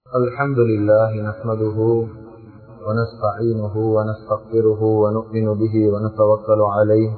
الحمد لله نحمده ونستعينه ونستغفره ونؤمن به ونتوكل عليه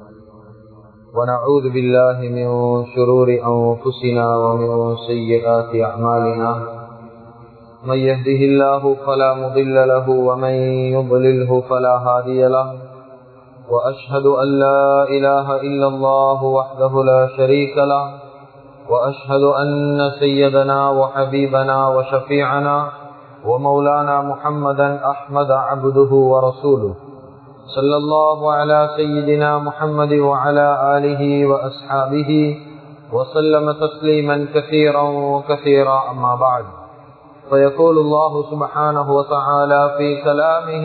ونعوذ بالله من شرور أنفسنا ومن سيئات أعمالنا من يهده الله فلا مضل له ومن يضلله فلا هادي له وأشهد أن لا إله إلا الله وحده لا شريك له وأشهد أن سيدنا وحبيبنا وشفيعنا ومولانا محمدا أحمد عبده ورسوله صلى الله على سيدنا محمد وعلى آله وأصحابه وسلم تسليما كثيرا وكثيرا أما بعد فيقول الله سبحانه وتعالى في كلامه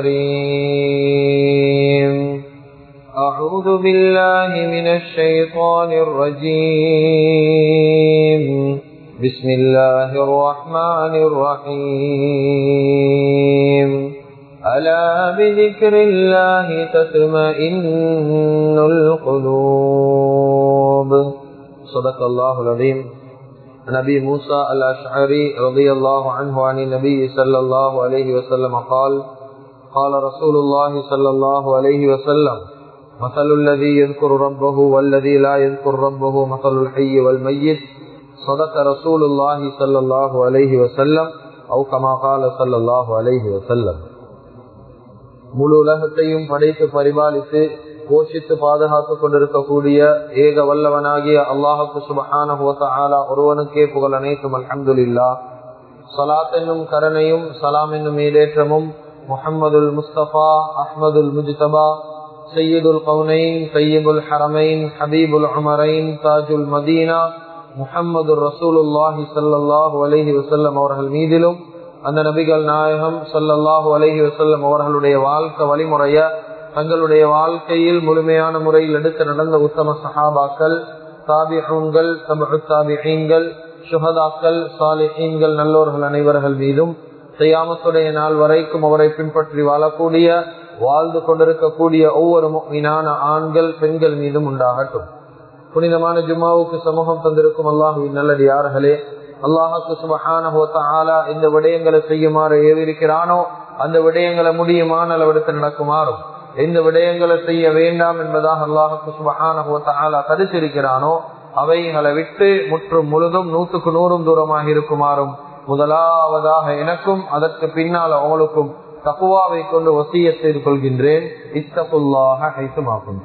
الكريم أعوذ بالله من الشيطان الرجيم بسم الله الرحمن الرحيم ألا بذكر الله تطمئن القلوب صدق الله العظيم نبي موسى الأشعري رضي الله عنه عن النبي صلى الله عليه وسلم قال قال رسول الله صلى الله عليه وسلم مثل الذي يذكر ربه والذي لا يذكر ربه مثل الحي والميت صدق رسول الله صلى الله عليه وسلم أو كما قال صلى الله عليه وسلم முழு உலகத்தையும் படைத்து பரிபாலித்து போஷித்து பாதுகாத்துக் கொண்டிருக்கக்கூடிய ஏக வல்லவனாகிய அல்லாஹுக்கு சுபஹான ஒருவனுக்கே புகழ் அனைத்தும் அலமதுல்லா சலாத் என்னும் கரணையும் சலாம் என்னும் ஈடேற்றமும் முகமதுல் முஸ்தபா அஹ்மதுல் முஜ்தபா சையீதுல் கவுனைன் சையீபுல் ஹரமைன் ஹபீபுல் அமரைன் தாஜுல் மதீனா முஹம்மது ரசூலுல்லாஹி சல்லாஹூ அலஹி வசல்லம் அவர்கள் மீதிலும் அந்த நபிகள் நாயகம் சல்லல்லாஹு அலஹி வசல்லம் அவர்களுடைய வாழ்க்கை வழிமுறைய தங்களுடைய வாழ்க்கையில் முழுமையான முறையில் எடுத்து நடந்த உத்தம சஹாபாக்கள் தாபிஹூன்கள் தாபிஹீன்கள் சுகதாக்கள் சாலிஹீன்கள் நல்லோர்கள் அனைவர்கள் மீதும் செய்யாமத்துடைய நாள் வரைக்கும் அவரை பின்பற்றி வாழக்கூடிய வாழ்ந்து கொண்டிருக்கக்கூடிய ஒவ்வொரு மீனான ஆண்கள் பெண்கள் மீதும் உண்டாகட்டும் புனிதமான ஜும்மாவுக்கு சமூகம் தந்திருக்கும் அல்லாஹுவின் நல்லடியார்களே அல்லாஹுக்கு சுபஹான இந்த விடயங்களை செய்யுமாறு ஏவிருக்கிறானோ அந்த விடயங்களை முடியுமான அளவெடுத்து நடக்குமாறும் எந்த விடயங்களை செய்ய வேண்டாம் என்பதாக அல்லாஹுக்கு சுபஹான தடுத்திருக்கிறானோ அவைகளை விட்டு முற்றும் முழுதும் நூற்றுக்கு நூறும் தூரமாக இருக்குமாறும் முதலாவதாக எனக்கும் அதற்கு பின்னால் அவங்களுக்கும் தப்புவாவை கொண்டு வசிய செய்து கொள்கின்றேன் இத்தப்புல்லாக ஹைசுமாக்கும்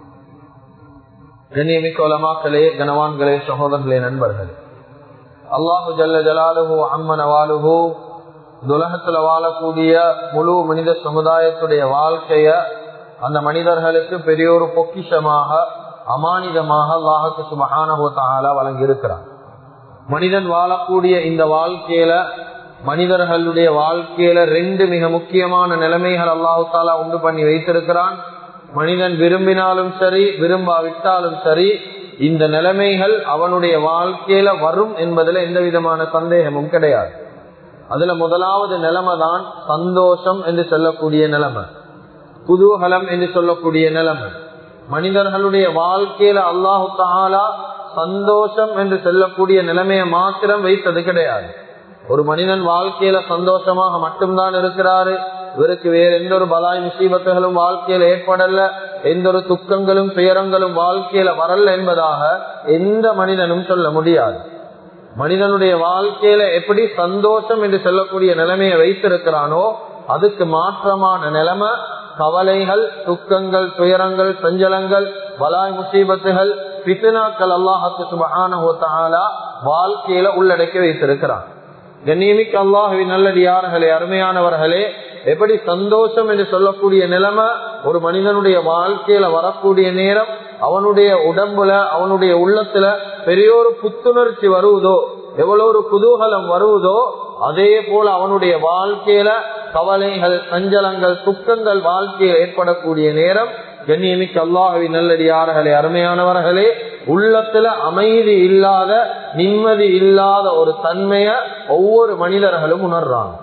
கண்ணியமிக்க உலமாக்களே கனவான்களே சகோதரர்களே நண்பர்களே அல்லாஹு ஜல்ல ஜலாலுஹு அம்மன வாலுஹு துலகத்துல வாழக்கூடிய முழு மனித சமுதாயத்துடைய வாழ்க்கைய அந்த மனிதர்களுக்கு பெரிய ஒரு பொக்கிஷமாக அமானிதமாக அல்லாஹுக்கு சுமகானஹோத்தாலா வழங்கி இருக்கிறார் மனிதன் வாழக்கூடிய இந்த வாழ்க்கையில மனிதர்களுடைய வாழ்க்கையில ரெண்டு மிக முக்கியமான நிலைமைகள் அல்லாஹு தாலா உண்டு பண்ணி வைத்திருக்கிறான் மனிதன் விரும்பினாலும் சரி விரும்பாவிட்டாலும் சரி இந்த நிலைமைகள் அவனுடைய வாழ்க்கையில வரும் என்பதுல எந்த விதமான சந்தேகமும் கிடையாது அதுல முதலாவது நிலைமை தான் சந்தோஷம் என்று சொல்லக்கூடிய நிலைமை குதூகலம் என்று சொல்லக்கூடிய நிலைமை மனிதர்களுடைய வாழ்க்கையில அல்லாஹு தாலா சந்தோஷம் என்று சொல்லக்கூடிய நிலைமையை மாத்திரம் வைத்தது கிடையாது ஒரு மனிதன் வாழ்க்கையில சந்தோஷமாக மட்டும்தான் இருக்கிறாரு இவருக்கு வேற எந்த ஒரு பலாய் முசீபத்துகளும் வாழ்க்கையில ஏற்படல எந்த ஒரு துக்கங்களும் துயரங்களும் வாழ்க்கையில வரல என்பதாக எந்த மனிதனும் சொல்ல முடியாது மனிதனுடைய வாழ்க்கையில எப்படி சந்தோஷம் என்று சொல்லக்கூடிய நிலைமையை வைத்திருக்கிறானோ அதுக்கு மாற்றமான நிலைமை கவலைகள் துக்கங்கள் துயரங்கள் சஞ்சலங்கள் பலாய் முசீபத்துகள் பித்தனாக்கள் அல்லாஹத்து சுபகான வாழ்க்கையில உள்ளடக்கி வைத்திருக்கிறான் கண்ணியமிக்க அல்லாஹுவின் நல்லடியார்களே அருமையானவர்களே எப்படி சந்தோஷம் என்று சொல்லக்கூடிய நிலைமை ஒரு மனிதனுடைய வாழ்க்கையில வரக்கூடிய நேரம் அவனுடைய உடம்புல அவனுடைய உள்ளத்துல பெரிய ஒரு புத்துணர்ச்சி வருவதோ எவ்வளவு ஒரு குதூகலம் வருவதோ அதே போல அவனுடைய வாழ்க்கையில கவலைகள் சஞ்சலங்கள் துக்கங்கள் வாழ்க்கையில் ஏற்படக்கூடிய நேரம் கண்ணியமிக்க அல்லாஹவி நல்லடியார்களே அருமையானவர்களே உள்ளத்துல அமைதி இல்லாத நிம்மதி இல்லாத ஒரு தன்மைய ஒவ்வொரு மனிதர்களும் உணர்றாங்க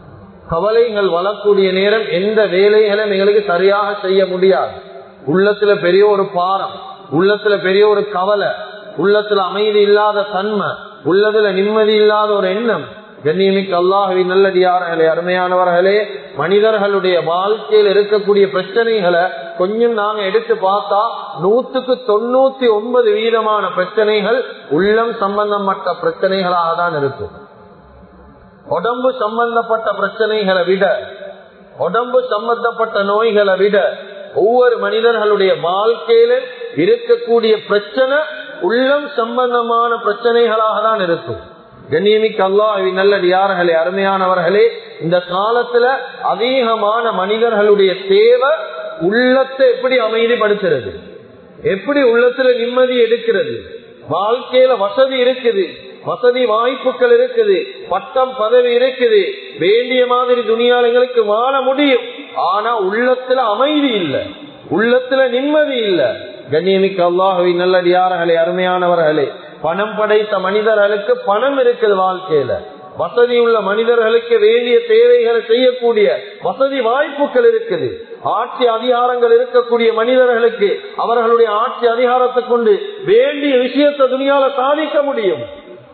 கவலைகள் வரக்கூடிய நேரம் எந்த வேலைகளும் எங்களுக்கு சரியாக செய்ய முடியாது உள்ளத்துல பெரிய ஒரு பாரம் உள்ளத்துல பெரிய ஒரு கவலை உள்ளத்துல அமைதி இல்லாத தன்மை உள்ளதுல நிம்மதி இல்லாத ஒரு எண்ணம் கண்ணியமிக்கு அல்லாஹுவின் நல்லடியார்களே அருமையானவர்களே மனிதர்களுடைய வாழ்க்கையில் இருக்கக்கூடிய பிரச்சனைகளை கொஞ்சம் நாங்க எடுத்து பார்த்தா நூத்துக்கு தொண்ணூத்தி ஒன்பது வீதமான பிரச்சனைகள் உள்ளம் சம்பந்தப்பட்ட பிரச்சனைகளாக தான் இருக்கும் உடம்பு சம்பந்தப்பட்ட பிரச்சனைகளை விட உடம்பு சம்பந்தப்பட்ட நோய்களை விட ஒவ்வொரு மனிதர்களுடைய வாழ்க்கையில இருக்கக்கூடிய பிரச்சனை உள்ளம் சம்பந்தமான பிரச்சனைகளாக தான் இருக்கும் கண்ணியமிக்க அல்லாஹ் நல்லடியார்களே அருமையானவர்களே இந்த காலத்துல அதிகமான மனிதர்களுடைய தேவை உள்ளத்தை எப்படி அமைதிப்படுத்துறது எப்படி உள்ளத்துல நிம்மதி எடுக்கிறது வாழ்க்கையில வசதி இருக்குது வசதி வாய்ப்புகள் இருக்குது பட்டம் பதவி இருக்குது வேண்டிய மாதிரி துணியால் எங்களுக்கு வாழ முடியும் ஆனா உள்ளத்துல அமைதி இல்ல உள்ளத்துல நிம்மதி இல்ல கண்ணியமிக்க அல்லாஹவி நல்லடியார்களே அருமையானவர்களே பணம் படைத்த மனிதர்களுக்கு பணம் இருக்குது வாழ்க்கையில வசதி உள்ள மனிதர்களுக்கு வேண்டிய தேவைகளை செய்யக்கூடிய வசதி வாய்ப்புகள் இருக்குது ஆட்சி அதிகாரங்கள் இருக்கக்கூடிய மனிதர்களுக்கு அவர்களுடைய ஆட்சி அதிகாரத்தை கொண்டு வேண்டிய விஷயத்தை துணியால சாதிக்க முடியும்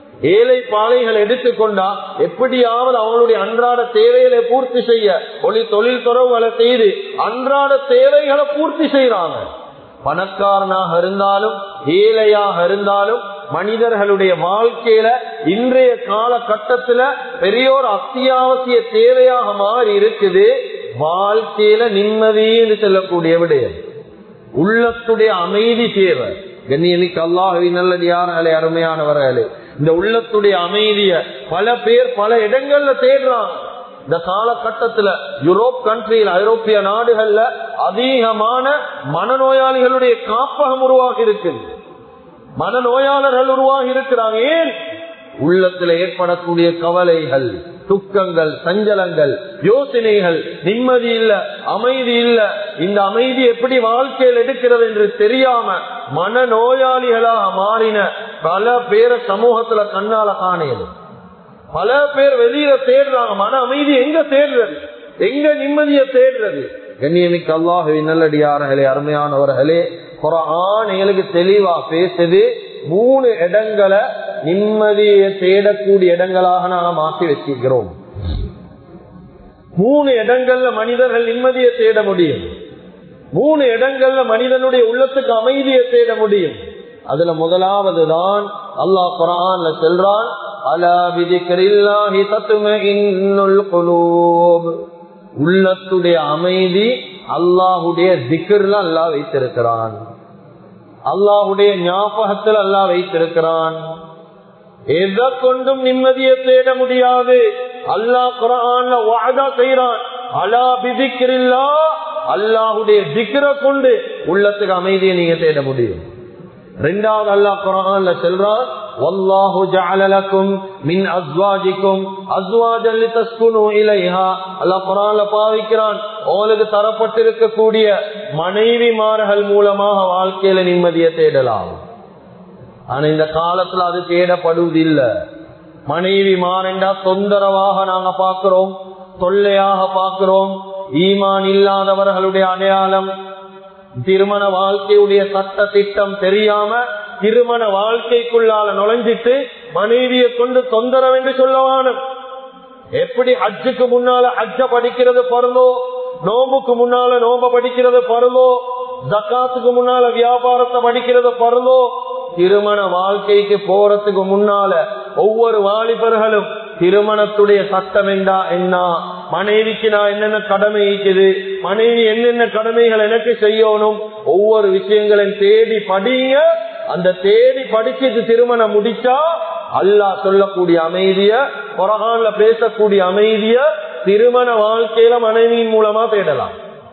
ஏழை பாலைகள் எடுத்துக்கொண்டா எப்படியாவது அவங்களுடைய அன்றாட தேவைகளை பூர்த்தி செய்ய ஒளி தொழில் துறவுகளை செய்து அன்றாட தேவைகளை பூர்த்தி செய்யறாங்க பணக்காரனாக இருந்தாலும் ஏழையாக இருந்தாலும் மனிதர்களுடைய வாழ்க்கையில இன்றைய காலகட்டத்துல பெரியோர் அத்தியாவசிய தேவையாக மாறி இருக்குது வாழ்க்கையில நிம்மதின்னு சொல்லக்கூடிய விடயம் உள்ளத்துடைய அமைதி தேவை கண்ணியமிக்கு அல்லாஹவி நல்லடியார்களே அருமையானவர்களே இந்த உள்ளத்துடைய அமைதிய பல பேர் பல இடங்கள்ல தேடுறாங்க இந்த காலகட்டத்துல யூரோப் கண்ட்ரியில் ஐரோப்பிய நாடுகள்ல அதிகமான மனநோயாளிகளுடைய காப்பகம் உருவாகி இருக்குது மனநோயாளர்கள் உருவாகி இருக்கிறாங்க ஏன் உள்ளத்துல ஏற்படக்கூடிய கவலைகள் துக்கங்கள் சஞ்சலங்கள் யோசனைகள் நிம்மதி இல்ல அமைதி இல்ல இந்த அமைதி எப்படி வாழ்க்கையில் எடுக்கிறது என்று தெரியாம மனநோயாளிகளாக மாறின பல பேரை சமூகத்துல கண்ணால காணையது பல பேர் வெளியில தேடுறாங்க மன அமைதி எங்க தேடுறது எங்க நிம்மதியை தேடுறது கண்ணியமிக்கு அல்லாஹுவின் நல்லடியார்களே அருமையானவர்களே குரான் எங்களுக்கு தெளிவா பேசுது மூணு இடங்களை நிம்மதியை தேடக்கூடிய இடங்களாக நாங்க மாற்றி வச்சிருக்கிறோம் மூணு இடங்கள்ல மனிதர்கள் நிம்மதியை தேட முடியும் மூணு இடங்கள்ல மனிதனுடைய உள்ளத்துக்கு அமைதியை தேட முடியும் அதுல முதலாவது தான் அல்லாஹ் குரான்ல செல்றான் அலா விதிக்கரில்லாஹி தத்தும இன்னுல் குலூப் உள்ளத்துடைய அமைதி அல்லாஹுடைய திக்கர்ல அல்லாஹ் வைத்திருக்கிறான் அல்லாஹுடைய ஞாபகத்தில் அல்லாஹ் வைத்திருக்கிறான் எதை கொண்டும் நிம்மதியை தேட முடியாது அல்லாஹ் குரான்ல வாதா செய்யறான் அலா பிதிக்கிறில்லா அல்லாஹுடைய திக்கரை கொண்டு உள்ளத்துக்கு அமைதியை நீங்க தேட முடியும் ரெண்டாவது அல்லாஹ் குரான்ல செல்றான் வல்லாஹு ஜஅல லக்கும் மின் அஸ்வாஜிக்கும் அஸ்வாஜன் லிதஸ்குனு இலைஹா அல்லாஹ் குர்ஆன்ல பாவிக்கிறான் உங்களுக்கு தரப்பட்டிருக்கக்கூடிய மனைவிமார்கள் மூலமாக வாழ்க்கையில நிம்மதியை தேடலாம் ஆனா இந்த காலத்துல அது தேடப்படுவதில்லை மனைவி மாறண்டா தொந்தரவாக நாங்க பாக்குறோம் தொல்லையாக பாக்குறோம் ஈமான் இல்லாதவர்களுடைய அடையாளம் திருமண வாழ்க்கையுடைய சட்ட திட்டம் தெரியாம திருமண வாழ்க்கைக்குள்ளால நுழைஞ்சிட்டு மனைவியை கொண்டு தொந்தரவு என்று சொல்லவான எப்படி ஹஜ்ஜுக்கு முன்னால ஹஜ்ஜ படிக்கிறது பருந்தோ நோம்புக்கு முன்னால நோம்ப படிக்கிறது பருந்தோ ஜக்காத்துக்கு முன்னால வியாபாரத்தை படிக்கிறது பருந்தோ திருமண வாழ்க்கைக்கு போறதுக்கு முன்னால ஒவ்வொரு வாலிபர்களும் திருமணத்துடைய சட்டம் என்றா என்ன மனைவிக்கு நான் என்னென்ன கடமை இருக்குது மனைவி என்னென்ன கடமைகள் எனக்கு செய்யணும் ஒவ்வொரு விஷயங்களையும் தேடி படிங்க அந்த தேடி படிச்சுட்டு திருமணம் முடிச்சா அல்லாஹ் சொல்லக்கூடிய அமைதிய குரகான்ல பேசக்கூடிய அமைதிய திருமண வாழ்க்கையில மனைவியின் மூலமா தேடலாம்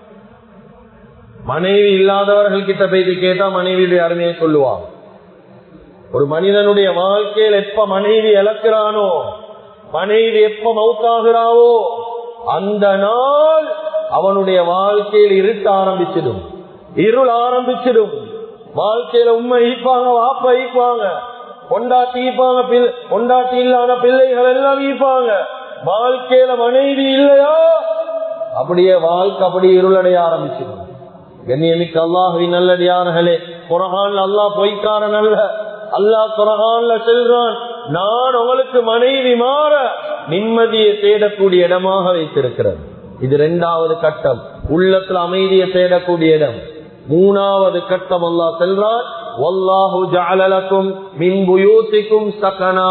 மனைவி இல்லாதவர்கள் கிட்ட போயிட்டு கேட்டா மனைவியுடைய அருமையை சொல்லுவாங்க ஒரு மனிதனுடைய வாழ்க்கையில் எப்ப மனைவி இழக்கிறானோ மனைவி எப்ப மவுத்தாகிறாவோ அந்த நாள் அவனுடைய வாழ்க்கையில் இருட்ட ஆரம்பிச்சிடும் இருள் ஆரம்பிச்சிடும் வாழ்க்கையில உண்மை ஈப்பாங்க வாப்ப ஈப்பாங்க கொண்டாட்டி ஈப்பாங்க கொண்டாட்டி இல்லாத பிள்ளைகள் எல்லாம் ஈப்பாங்க வாழ்க்கையில மனைவி இல்லையா அப்படியே வாழ்க்கை அப்படியே இருளடைய ஆரம்பிச்சிடும் கண்ணியமிக்கு அல்லாஹுவி நல்லடியார்களே குரகான் அல்லாஹ் பொய்க்காரன் அல்ல அல்லாஹ் குரகான்ல செல்றான் நான் உங்களுக்கு மனைவி மாற நிம்மதியை தேடக்கூடிய இடமாக வைத்திருக்கிறது இது இரண்டாவது கட்டம் உள்ளத்துல அமைதியை தேடக்கூடிய இடம் மூணாவது கட்டம் அல்லா செல்றான் வல்லாஹு ஜஅலலக்கும் மின் புயூத்திக்கும் சகனா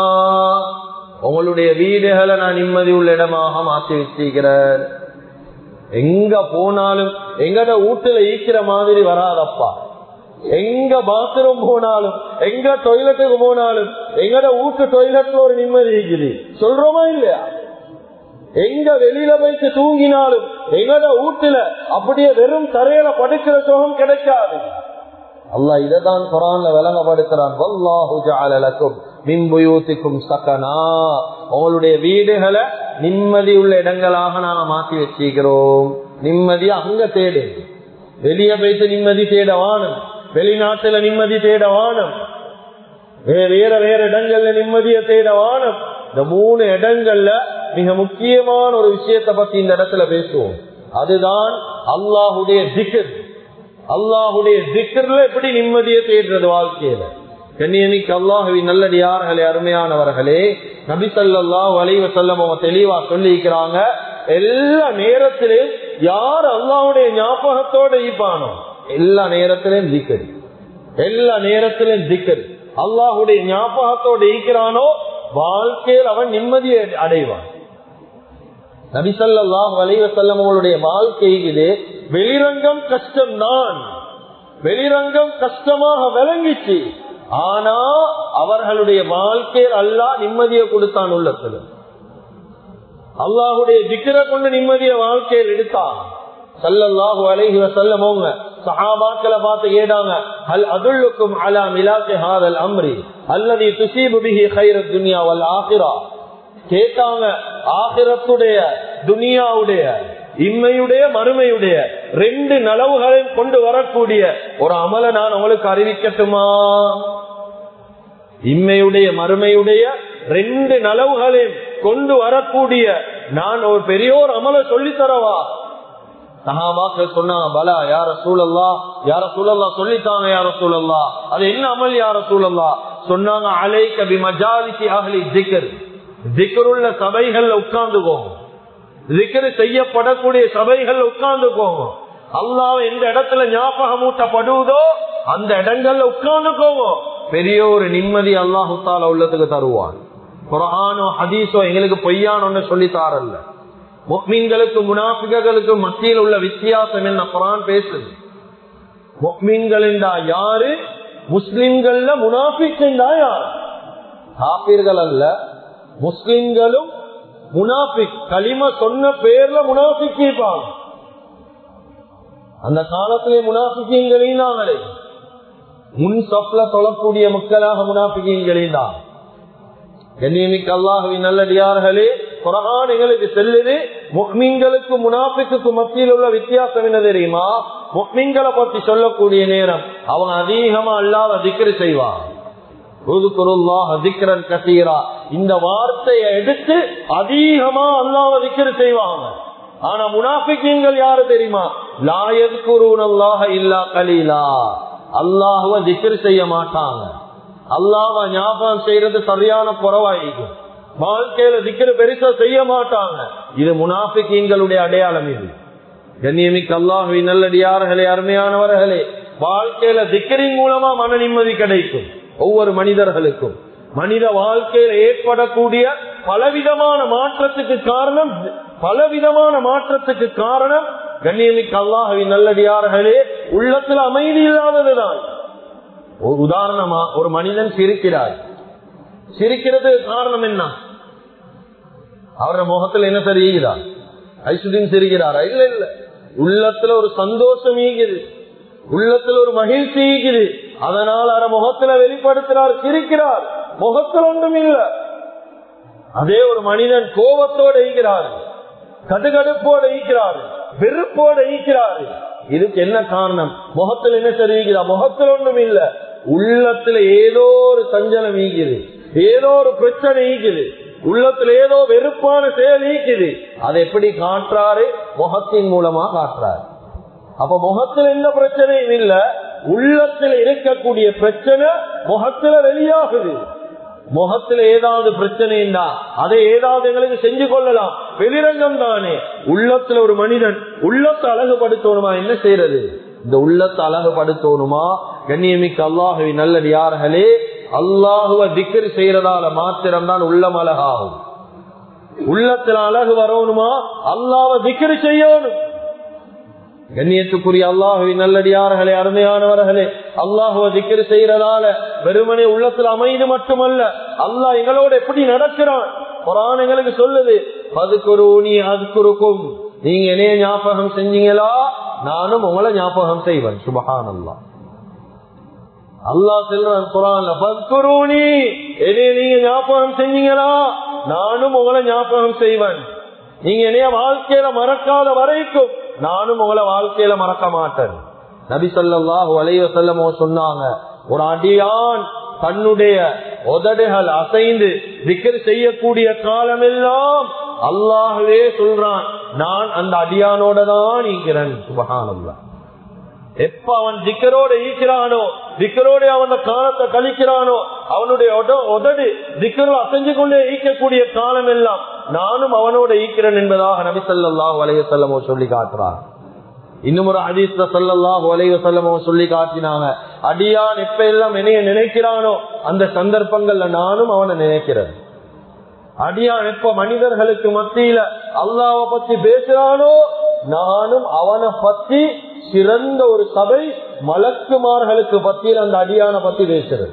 உங்களுடைய வீடுகளை நான் நிம்மதி உள்ள இடமாக மாற்றி வச்சிருக்கிறேன் எங்க போனாலும் எங்கட வீட்டுல ஈக்கிற மாதிரி வராதப்பா எங்க பாத்ரூம் போனாலும் எங்க டொய்லெட்டுக்கு போனாலும் எங்கட வீட்டு டொய்லெட்ல ஒரு நிம்மதி இருக்குது சொல்றோமா இல்லையா எங்க வெளியில போயிட்டு தூங்கினாலும் எங்கட வீட்டுல அப்படியே வெறும் தரையில படுக்கிற சுகம் கிடைக்காது அல்லாஹ் இததான் குரான்ல விளங்கப்படுத்துறான் வல்லாஹு ஜஅலலக்கும் மின் புயூத்திக்கும் சகனா உங்களுடைய வீடுகளை நிம்மதி உள்ள இடங்களாக நாங்க மாற்றி வச்சிருக்கிறோம் நிம்மதி அங்க தேடு வெளிய போயிட்டு நிம்மதி தேட வானம் வெளிநாட்டுல நிம்மதி தேட வானம் வேற வேற இடங்கள்ல நிம்மதியை தேட வானம் இந்த மூணு இடங்கள்ல மிக முக்கியமான ஒரு விஷயத்தை பத்தி இந்த இடத்துல பேசுவோம் அதுதான் அல்லாஹுடைய திக்கர் அல்லாஹுடைய திக்கர்ல எப்படி நிம்மதியை தேடுறது வாழ்க்கையில கண்ணியமிக்கு அல்லாஹுவின் நல்லடியார்களே அருமையானவர்களே நபிசல்லா வலைவ செல்லம் அவங்க தெளிவா சொல்லியிருக்கிறாங்க எல்லா நேரத்திலும் யார் அல்லாஹுடைய ஞாபகத்தோட ஈப்பானோ எல்லா நேரத்திலும் திக்கர் எல்லா நேரத்திலும் திக்கர் அல்லாஹுடைய ஞாபகத்தோட ஈக்கிறானோ வாழ்க்கையில் அவன் நிம்மதியை அடைவான் நபிசல்லாஹ் வலைவ செல்லம் அவங்களுடைய வாழ்க்கை இது வெளிரங்கம் கஷ்டம்தான் வெளிரங்கம் கஷ்டமாக விளங்கிச்சு ஆனா அவர்களுடைய வாழ்க்கையில் அல்லா நிம்மதியை கொடுத்தான் உள்ளத்துல அல்லாஹுடைய திக்கிற கொண்டு நிம்மதிய வாழ்க்கையில் எடுத்தான் சல்லல்லாஹு அலைஹி வஸல்லமோங்க சஹாபாக்களை பார்த்து கேட்டாங்க ஹல் அதுல்லுக்கும் அலா மிலாசி ஹாதல் அம்ரி அல்லதி துசீபு பிஹி கைரத் துன்யா வல் ஆகிரா கேட்டாங்க ஆகிரத்துடைய துனியாவுடைய இம்மையுடைய மறுமையுடைய ரெண்டு நலவுகளையும் கொண்டு வரக்கூடிய ஒரு அமலை நான் உங்களுக்கு அறிவிக்கட்டுமா இம்மையுடைய மறுமையுடைய ரெண்டு நலவுகளையும் கொண்டு வரக்கூடிய நான் ஒரு பெரிய ஒரு அமலை சொல்லி தரவா சகாபாக்கள் சொன்னாங்க பலா யார சூழல்லா யார சூழல்லா சொல்லித்தாங்க யார சூழல்லா அது என்ன அமல் யார சூழல்லா சொன்னாங்க அலை கபி மஜாலிசி அகலி திக்கர் திக்கருள்ள சபைகள்ல உட்கார்ந்துக்கோங்க திக்கரு செய்யப்படக்கூடிய சபைகள் உட்கார்ந்துக்கோங்க அல்லாஹ் எந்த இடத்துல ஞாபகம் ஊட்டப்படுவதோ அந்த இடங்கள்ல உட்கார்ந்துக்கோங்க பெரிய ஒரு நிம்மதி அல்லாஹு தால உள்ளத்துக்கு தருவான் குரானோ ஹதீஸோ எங்களுக்கு பொய்யானு சொல்லி தாரல்ல முக்மீன்களுக்கு முனாபிகளுக்கு மத்தியில் உள்ள வித்தியாசம் என்ன குரான் பேசுது முக்மீன்கள் யாரு முஸ்லிம்கள்ல முனாபிக் யார் காப்பீர்கள் அல்ல முஸ்லிம்களும் முனாபிக் களிம சொன்ன பேர்ல முனாபிக் கேட்பாங்க அந்த காலத்திலே முனாபிக்கீங்களையும் நாங்களே முன் சொப்ல தொழக்கூடிய மக்களாக முனாபிக்கீங்களையும் தான் கண்ணியமிக்கு அல்லாஹுவின் நல்லடியார்களே குரான் எங்களுக்கு செல்லுது முக்மீன்களுக்கு முனாபிக்கு மத்தியில் உள்ள வித்தியாசம் என்ன தெரியுமா முக்மீன்களை பத்தி சொல்லக்கூடிய நேரம் அவங்க அதிகமா அல்லாத திக்ரு செய்வான் இந்த வார்த்தையை எடுத்து அதிகமா அல்லாத திக்ரு செய்வாங்க ஆனா முனாபிக்கீங்கள் யாரு தெரியுமா லாயத் குருன் அல்லாஹ இல்லா கலீலா அல்லாஹுவ திக்ரு செய்ய மாட்டாங்க அல்லாஹ ஞாபகம் செய்யறது சரியான குறவாயிருக்கும் வாழ்க்கையில திக்கிற பெருசா செய்ய மாட்டாங்க இது முனாபிக்கீங்களுடைய அடையாளம் இது கண்ணியமிக்கு அல்லாஹுவி நல்லடியார்களே அருமையானவர்களே வாழ்க்கையில திக்கரின் மூலமா மன நிம்மதி கிடைக்கும் ஒவ்வொரு மனிதர்களுக்கும் மனித வாழ்க்கையில ஏற்படக்கூடிய பலவிதமான மாற்றத்துக்கு காரணம் பலவிதமான மாற்றத்துக்கு காரணம் கண்ணியமிக்கு அல்லாஹவி நல்லடியார்களே உள்ளத்துல அமைதி இல்லாததுதான் ஒரு உதாரணமா ஒரு மனிதன் சிரிக்கிறார் சிரிக்கிறதுக்கு காரணம் என்ன அவர முகத்துல என்ன தெரியுகிறார் ஐசுதீன் சிரிக்கிறாரா இல்ல இல்ல உள்ளத்துல ஒரு சந்தோஷம் ஈகுது உள்ளத்துல ஒரு மகிழ்ச்சி ஈகுது அதனால் அவர முகத்துல வெளிப்படுத்துறார் சிரிக்கிறார் முகத்தில் ஒன்றும் இல்ல அதே ஒரு மனிதன் கோபத்தோட ஈகிறார் கடுகடுப்போட ஈக்கிறார் வெறுப்போட ஈக்கிறார் இதுக்கு என்ன காரணம் முகத்தில் என்ன தெரிவிக்கிறார் முகத்தில் ஒன்றும் இல்ல உள்ளத்துல ஏதோ ஒரு சஞ்சலம் ஈக்குது ஏதோ ஒரு பிரச்சனை ஈக்குது உள்ளத்துல ஏதோ வெறுப்பான செயல் ஈக்குது அதை எப்படி காட்டுறாரு முகத்தின் மூலமா காட்டுறாரு அப்ப முகத்துல எந்த பிரச்சனையும் இல்ல உள்ளத்துல இருக்கக்கூடிய பிரச்சனை முகத்துல வெளியாகுது முகத்துல ஏதாவது பிரச்சனைண்டா அதை ஏதாவது எங்களுக்கு செஞ்சு கொள்ளலாம் வெளிரங்கம் தானே உள்ளத்துல ஒரு மனிதன் உள்ளத்தை அழகுபடுத்தணுமா என்ன செய்யறது இந்த உள்ளத்தை அழகுபடுத்தணுமா கண்ணியமிக்க அல்லாஹுவி நல்லடியார்களே அல்லாஹுவ திக்கர் செய்யறதால மாத்திரம்தான் உள்ளம் அழகாகும் உள்ளத்துல அழகு வரணுமா அல்லாஹ்வ திக்ரு செய்யணும் கண்ணியத்துக்குரிய அல்லாஹுவின் நல்லடியார்களே அருமையானவர்களே அல்லாஹுவ திக்ரு செய்யறதால வெறுமனே உள்ளத்துல அமைது மட்டுமல்ல அல்லாஹ் எங்களோட எப்படி நடக்கிறான் குரான் எங்களுக்கு சொல்லுது பதுக்குருணி அதுக்குருக்கும் நீங்க என்னைய ஞாபகம் செஞ்சீங்களா நானும் உங்களை ஞாபகம் செய்வேன் சுபஹான் அல்லாஹ் அல்லாஹ் சொல்றான் குரான்ல பத்குருணி என்னைய நீங்க ஞாபகம் செஞ்சீங்களா நானும் உங்களை ஞாபகம் செய்வேன் நீங்க என்னைய வாழ்க்கையில மறக்காத வரைக்கும் நானும் உங்களை வாழ்க்கையில மறக்க மாட்டேன் நபி சொல்லாஹு அலைவ செல்லமோ சொன்னாங்க ஒரு அடியான் தன்னுடைய உதடுகள் அசைந்து விக்கர் செய்யக்கூடிய காலமெல்லாம் அல்லாஹுவே சொல்றான் நான் அந்த அடியானோட தான் இருக்கிறேன் சுபகானல்லா எப்ப அவன் திக்கரோட ஈக்கிறானோ திக்கரோட அவன் காலத்தை கழிக்கிறானோ அவனுடைய உதடு திக்கரோடு அசைஞ்சு கொண்டே ஈக்கக்கூடிய காலம் எல்லாம் நானும் அவனோட ஈக்கிறேன் என்பதாக நபி சொல்லாஹ் வலைய செல்லமோ சொல்லி காட்டுறார் இன்னும் ஒரு ஹதீஸ்ல சொல்லல்லாஹ் வலைய செல்லமோ சொல்லி காட்டினாங்க அடியான் எப்ப எல்லாம் என்னைய நினைக்கிறானோ அந்த சந்தர்ப்பங்கள்ல நானும் அவனை நினைக்கிறேன் அடியான் எப்ப மனிதர்களுக்கு மத்தியில அல்லாவை பத்தி பேசுறானோ நானும் அவனை பத்தி சிறந்த ஒரு சபை மலக்குமார்களுக்கு பத்தியில் அந்த அடியான பத்தி பேசுறது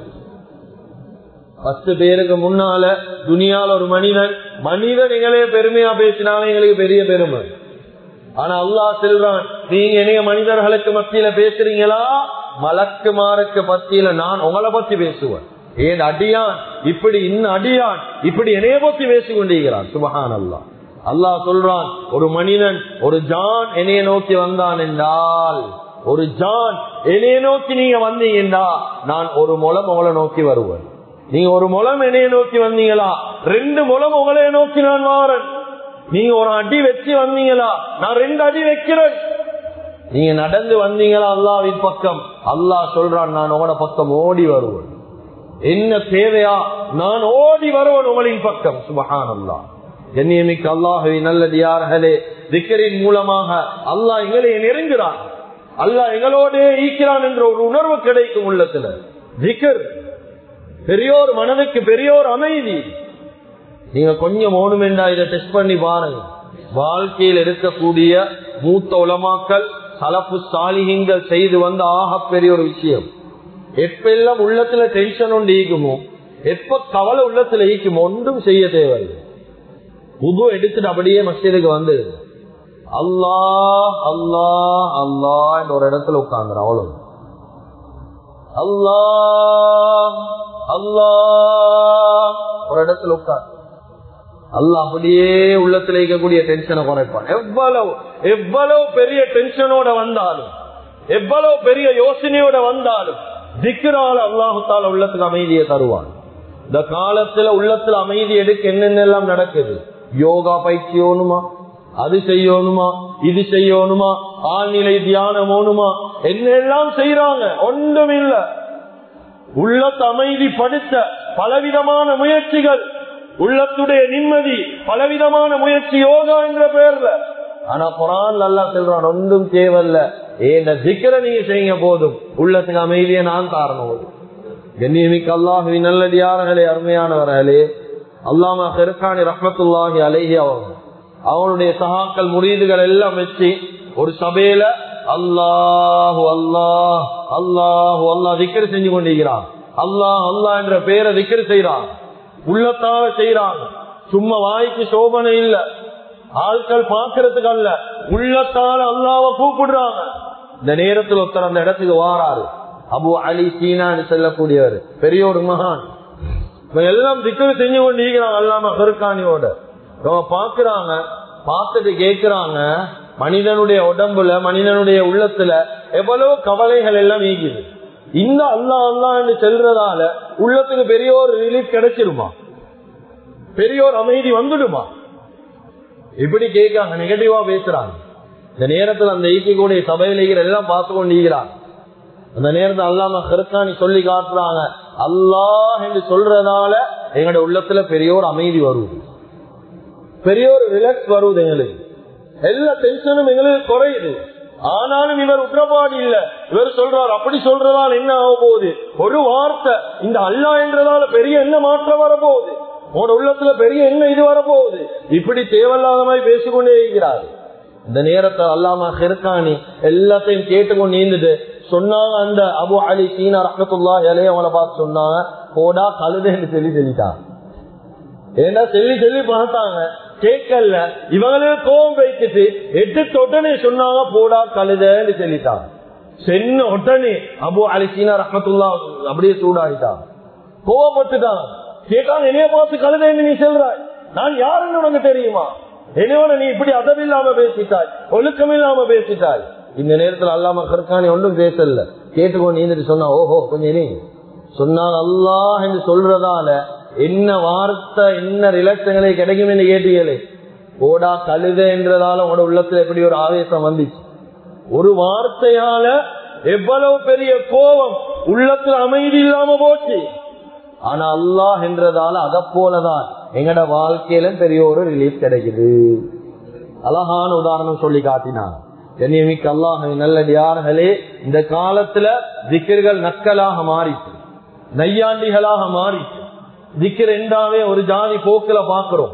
பத்து பேருக்கு முன்னால துணியால ஒரு மனிதன் மனிதன் எங்களே பெருமையா பேசினாலும் எங்களுக்கு பெரிய பெருமை ஆனா அல்லா செல்றான் நீங்க என்னைய மனிதர்களுக்கு மத்தியில பேசுறீங்களா மலக்குமாருக்கு பத்தியில நான் உங்களை பத்தி பேசுவேன் ஏன் அடியான் இப்படி இன்னும் அடியான் இப்படி என்னைய பத்தி பேசிக் கொண்டிருக்கிறான் சுபஹான் அல்லா அல்லாஹ் சொல்றான் ஒரு மனிதன் ஒரு ஜான் என்னைய நோக்கி வந்தான் என்றால் ஒரு ஜான் என்னைய நோக்கி நீங்க வந்தீங்கன்னா நான் ஒரு முலம் உங்களை நோக்கி வருவேன் நீங்க ஒரு முலம் என்னைய நோக்கி வந்தீங்களா ரெண்டு முலம் உங்களைய நோக்கி நான் வாரன் நீங்க ஒரு அடி வச்சு வந்தீங்களா நான் ரெண்டு அடி வைக்கிறேன் நீங்க நடந்து வந்தீங்களா அல்லாவின் பக்கம் அல்லாஹ் சொல்றான் நான் உங்களோட பக்கம் ஓடி வருவேன் என்ன தேவையா நான் ஓடி வருவேன் உங்களின் பக்கம் சுபஹான் அல்லா என்னியமிக்கு அல்லாஹுவை நல்லடியார்களே திக்கரின் மூலமாக அல்லாஹ் எங்களை நெருங்குறான் அல்லாஹ் எங்களோட ஈக்கிறான் என்ற ஒரு உணர்வு கிடைக்கும் உள்ளத்துல திக்கர் பெரியோர் மனதுக்கு பெரியோர் அமைதி நீங்க கொஞ்சம் ஓணுமெண்டா இதை டெஸ்ட் பண்ணி பாருங்க வாழ்க்கையில் இருக்கக்கூடிய மூத்த உலமாக்கள் சலப்பு சாலிகங்கள் செய்து வந்த ஆக பெரிய ஒரு விஷயம் எப்ப எல்லாம் உள்ளத்துல டென்ஷன் ஒன்று ஈக்குமோ எப்ப கவலை உள்ளத்துல ஈக்குமோ ஒன்றும் செய்ய தேவையில்லை புது எடுத்துட்டு அப்படியே மஸ்ஜிதுக்கு வந்து அல்லாஹ் அல்லாஹ் அல்லாஹ் ஒரு இடத்துல உட்கார்ந்து அவ்வளவு அல்லாஹ் அல்லாஹ் ஒரு இடத்துல உட்கார் அல்ல அப்படியே உள்ளத்துல இருக்கக்கூடிய டென்ஷனை குறைப்பான் எவ்வளவு எவ்வளவு பெரிய டென்ஷனோட வந்தாலும் எவ்வளவு பெரிய யோசனையோட வந்தாலும் திக்ரால அல்லாஹுத்தால உள்ளத்துக்கு அமைதியை தருவான் இந்த காலத்துல உள்ளத்துல அமைதி எடுக்க என்னென்னலாம் நடக்குது யோகா பயிற்சி ஓணுமா அது செய்யணுமா இது செய்யணுமா ஆழ்நிலை தியானம் ஓணுமா என்னெல்லாம் செய்யறாங்க ஒன்றும் இல்ல உள்ளத்தை அமைதிப்படுத்த பலவிதமான முயற்சிகள் உள்ளத்துடைய நிம்மதி பலவிதமான முயற்சி யோகா என்ற பெயர்ல ஆனா குரான் நல்லா சொல்றான் ஒன்றும் தேவையில்ல ஏன் சிக்கரை நீங்க செய்யுங்க போதும் உள்ளத்துக்கு அமைதியை நான் காரணம் கண்ணியமிக்கு அல்லாஹுவி நல்லடியார்களே அருமையானவர்களே அல்லாம ஹெருக்கானி ரஹமத்துல்லாஹி அலேஹி அவங்க அவனுடைய சகாக்கள் முரீதுகள் எல்லாம் வச்சு ஒரு சபையில அல்லாஹு அல்லாஹ் அல்லாஹு அல்லாஹ் திக்கர் செஞ்சு கொண்டிருக்கிறான் அல்லாஹ் அல்லாஹ் என்ற பெயரை திக்கர் செய்யறான் உள்ளத்தால செய்யறாங்க சும்மா வாய்க்கு சோபனை இல்ல ஆட்கள் பாக்குறதுக்கு அல்ல உள்ளத்தால அல்லாவ கூப்பிடுறாங்க இந்த நேரத்தில் ஒருத்தர் அந்த இடத்துக்கு வாராரு அபு அலி சீனான்னு செல்லக்கூடியவர் பெரிய ஒரு மகான் எல்லாம் திக்கர் செஞ்சு கொண்டிருக்கிறாங்க அல்லாம பெருக்கானியோட பாக்குறாங்க பார்த்துட்டு கேக்குறாங்க மனிதனுடைய உடம்புல மனிதனுடைய உள்ளத்துல எவ்வளவு கவலைகள் எல்லாம் நீக்குது இந்த அல்லா அல்லா என்று செல்றதால உள்ளத்துக்கு பெரிய ஒரு ரிலீஃப் கிடைச்சிருமா பெரிய ஒரு அமைதி வந்துடுமா இப்படி கேட்காங்க நெகட்டிவா பேசுறாங்க இந்த நேரத்தில் அந்த ஈக்கிக்கூடிய சபையில எல்லாம் பார்த்து கொண்டிருக்கிறாங்க அந்த நேரத்தில் அல்லாம கருக்காணி சொல்லி காட்டுறாங்க அல்லாஹ் என்று சொல்றதால எங்களோட உள்ளத்துல பெரிய ஒரு அமைதி வருவது பெரிய ஒரு ரிலாக்ஸ் வருவது எங்களுக்கு எல்லா டென்ஷனும் எங்களுக்கு குறையுது ஆனாலும் இவர் உற்றபாடு இல்ல இவர் சொல்றார் அப்படி சொல்றதால் என்ன ஆக போகுது ஒரு வார்த்தை இந்த அல்லா என்றதால பெரிய என்ன மாற்றம் வரப்போகுது உன் உள்ளத்துல பெரிய என்ன இது வரப்போகுது இப்படி தேவையில்லாத மாதிரி பேசிக்கொண்டே இருக்கிறார் இந்த நேரத்தை அல்லாம ஹெருக்கானி எல்லாத்தையும் கேட்டுக்கொண்டு நீந்துட்டு சொன்னாங்க அந்த அபு அலி சீனா ரஹத்துல்லா இலைய அவங்கள பார்த்து சொன்னாங்க போடா கழுதைன்னு சொல்லி சொல்லிட்டாங்க ஏன்னா சொல்லி சொல்லி பார்த்தாங்க கேட்கல இவங்களுக்கு கோபம் வைத்துட்டு எட்டு உடனே சொன்னாங்க போடா கழுதன்னு சொல்லிட்டாங்க சென்ன உடனே அபு அலி சீனா ரஹமத்துல்லா அப்படியே சூடாயிட்டாங்க கோவப்பட்டுட்டாங்க கேட்டாங்க என்னைய பார்த்து கழுதைன்னு நீ சொல்றாய் நான் யாருன்னு உனக்கு தெரியுமா என்னவன நீ இப்படி அதவில்லாம பேசிட்டாய் ஒழுக்கம் இல்லாம பேசிட்டாய் இந்த நேரத்துல அல்லாம கற்காணி ஒன்றும் பேசல கேட்டுக்கொண்டு நீந்துட்டு சொன்னா ஓஹோ கொஞ்சம் நீ சொன்னாங்க அல்லாஹ் என்று சொல்றதால என்ன வார்த்தை என்ன ரிலட்சங்களை கிடைக்கும் என்று கேட்டீங்களே ஓடா கழுத என்றதால உங்களோட உள்ளத்துல எப்படி ஒரு ஆவேசம் வந்துச்சு ஒரு வார்த்தையால எவ்வளவு பெரிய கோபம் உள்ளத்துல அமைதி இல்லாம போச்சு ஆனா அல்லாஹ் என்றதால அத போலதான் எங்கட வாழ்க்கையில பெரிய ஒரு ரிலீஃப் கிடைக்குது அழகான உதாரணம் சொல்லி காட்டினான் கண்ணியமிக்க அல்லாஹ் நல்லடியார்களே இந்த காலத்துல திக்கர்கள் நக்கலாக மாறிச்சு நையாண்டிகளாக மாறிச்சு திக்கர் என்றாவே ஒரு ஜாதி போக்குல பாக்குறோம்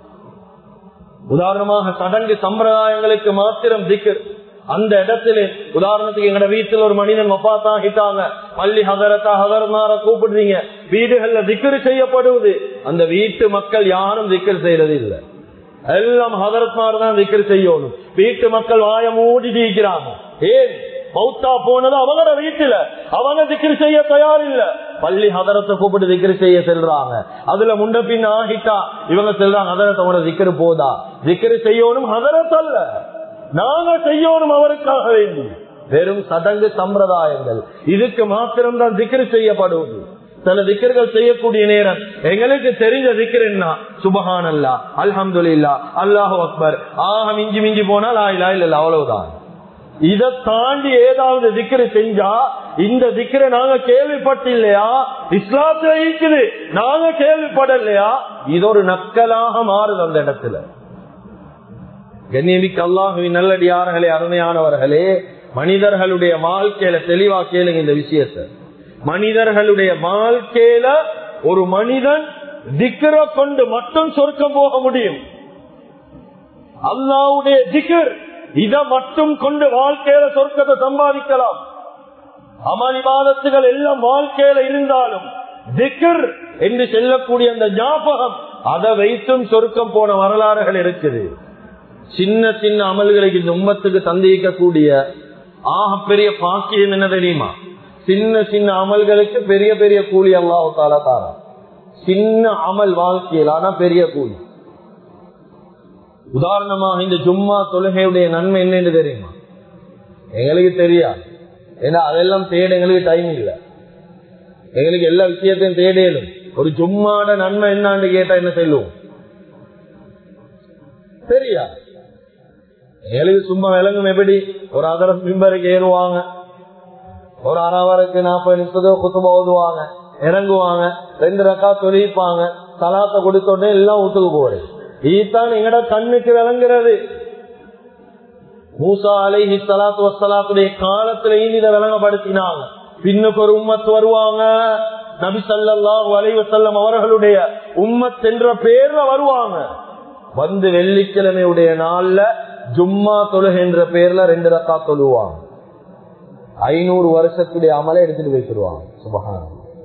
உதாரணமாக சடங்கு சம்பிரதாயங்களுக்கு மாத்திரம் திக்கர் அந்த இடத்துல உதாரணத்துக்கு எங்கட வீட்டுல ஒரு மனிதன் மப்பாத்தாகிட்டாங்க பள்ளி ஹதரத்தா ஹதரனார கூப்பிடுறீங்க வீடுகள்ல திக்கரு செய்யப்படுவது அந்த வீட்டு மக்கள் யாரும் திக்கர் செய்யறது இல்லை எல்லாம் ஹதரத்மார் தான் திக்கர் செய்யணும் வீட்டு மக்கள் வாய மூடி இருக்கிறாங்க ஏன் மௌத்தா போனது அவங்களோட வீட்டுல அவங்க திக்ரு செய்ய தயார் இல்ல பள்ளி ஹதரத்தை கூப்பிட்டு திக்ரு செய்ய செல்றாங்க அதுல முண்ட பின் ஆகிட்டா இவங்க செல்றாங்க ஹதரத்தோட திக்ரு போதா திக்ரு செய்யணும் ஹதரத் அல்ல நாங்க செய்யணும் அவருக்காக வேண்டி வெறும் சடங்கு சம்பிரதாயங்கள் இதுக்கு மாத்திரம் தான் திக்ரு செய்யப்படுவது சில திக்கர்கள் செய்யக்கூடிய நேரம் எங்களுக்கு தெரிஞ்ச திக்கர் என்ன சுபஹான் அல்லா அல்ஹம்து இல்லா அல்லாஹு அக்பர் ஆக மிஞ்சி மிஞ்சி போனால் ஆயிலா இல்ல அவ்வளவுதான் இதை தாண்டி ஏதாவது திக்கரு செஞ்சா இந்த திக்கரை நாங்க கேள்விப்பட்டு இல்லையா இஸ்லாத்துல இருக்குது நாங்க கேள்விப்படலையா இது ஒரு நக்கலாக மாறுது அந்த இடத்துல கண்ணியமிக்க அல்லாஹுவின் நல்லடியார்களே அருமையானவர்களே மனிதர்களுடைய வாழ்க்கையில தெளிவா கேளுங்க இந்த விஷயத்தை மனிதர்களுடைய வாழ்க்கையில ஒரு மனிதன் திக்கர கொண்டு மட்டும் சொர்க்கம் போக முடியும் அல்லாவுடைய திக்கர் இதை மட்டும் கொண்டு வாழ்க்கையில சொர்க்கத்தை சம்பாதிக்கலாம் அமளிவாதத்துகள் எல்லாம் வாழ்க்கையில இருந்தாலும் திக்கர் என்று செல்லக்கூடிய அந்த ஞாபகம் அதை வைத்தும் சொர்க்கம் போன வரலாறுகள் இருக்குது சின்ன சின்ன அமல்களுக்கு இந்த உம்மத்துக்கு சந்தேகிக்கக்கூடிய ஆக பெரிய பாக்கியம் என்ன தெரியுமா சின்ன சின்ன அமல்களுக்கு பெரிய பெரிய கூலி அல்லாஹால தாரா சின்ன அமல் வாழ்க்கையில் ஆனா பெரிய கூலி உதாரணமாக இந்த ஜும்மா தொழுகையுடைய நன்மை என்னன்னு தெரியுமா எங்களுக்கு தெரியாது ஏன்னா அதெல்லாம் தேட எங்களுக்கு டைம் இல்லை எங்களுக்கு எல்லா விஷயத்தையும் தேடலும் ஒரு ஜும்மாட நன்மை என்னான்னு கேட்டா என்ன சொல்லுவோம் சரியா எங்களுக்கு சும்மா விளங்கும் எப்படி ஒரு அதர மிம்பருக்கு ஏறுவாங்க ஒரு அறவருக்கு நாற்பது முப்பதோ குத்துமா ஓதுவாங்க இறங்குவாங்க ரெண்டு ரக்கா தொழிப்பாங்க தலாத்தை கொடுத்த உடனே எல்லாம் ஊத்துக்கு போறேன் இதுதான் எங்கட கண்ணுக்கு விளங்குறது மூசா அலைஹி சலாத்து வசலாத்துடைய காலத்திலையும் இதை விளங்கப்படுத்தினாங்க பின்னுக்கு ஒரு உம்மத் வருவாங்க நபி சல்லாஹூ அலைவசல்லம் அவர்களுடைய உம்மத் என்ற பேர்ல வருவாங்க வந்து வெள்ளிக்கிழமையுடைய நாள்ல ஜும்மா தொழுகை என்ற பேர்ல ரெண்டு ரக்கா தொழுவாங்க ஐநூறு வருஷத்துடைய அமலை எடுத்துட்டு வைத்துருவாங்க சுபகான